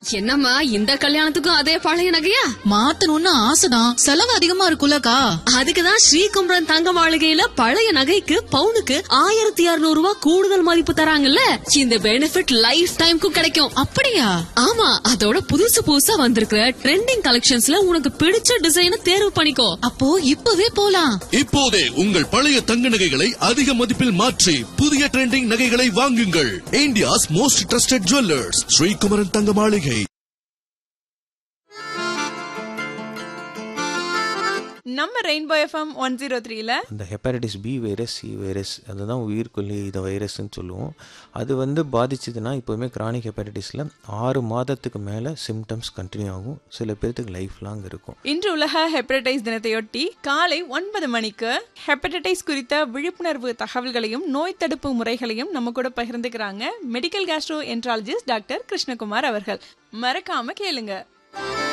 என்னம்மா இந்த கல்யாணத்துக்கும் அதே பழைய நகையா மாத்தணும்னு ஆசைதான் செலவு அதிகமா இருக்கும்லக்கா அதுக்குதான் ஸ்ரீகுமரன் தங்க மாளிகையில பழைய நகைக்கு பவுனுக்கு ஆயிரத்தி இருநூறு ரூபாய் கூடுதல் மதிப்பு தராங்கல்ல இந்த பெனிஃபிட் லைஃப் டைம்க்கும் கிடைக்கும் அப்படியா ஆமா அதோட புதுசு புதுசா வந்திருக்கிற ட்ரெண்டிங் கலெக்ஷன்ஸ்ல உனக்கு பிடிச்ச டிசைனை தேர்வு பண்ணிக்கோ அப்போ இப்பவே போலாம் இப்போதே உங்கள் பழைய தங்க நகைகளை அதிக மதிப்பில் மாற்றி புதிய ட்ரெண்டிங் நகைகளை வாங்குங்கள் India's most trusted jewellers Srikumaran தங்க மாளிகை நம்ம ரெயின்போ எஃப்எம் ஒன் ஜீரோ த்ரீல அந்த hepatitis B virus C virus அதுதான் உயிர்கொல்லி இந்த வைரஸ்ன்னு சொல்லுவோம் அது வந்து பாதிச்சதுன்னா எப்போவுமே கிரானிக் ஹெப்பாட்டிஸில் ஆறு மாதத்துக்கு மேலே சிம்டம்ஸ் கண்டினியூ ஆகும் சில பேர்த்துக்கு லைஃப் லாங் இருக்கும் இன்று உலக ஹெப்படைட்டிஸ் தினத்தையொட்டி காலை ஒன்பது மணிக்கு ஹெப்படைட்டிஸ் குறித்த விழிப்புணர்வு தகவல்களையும் நோய் தடுப்பு முறைகளையும் நம்ம கூட பகிர்ந்துக்கிறாங்க medical gastroenterologist doctor Krishnakumar அவர்கள் மறக்காம கேளுங்க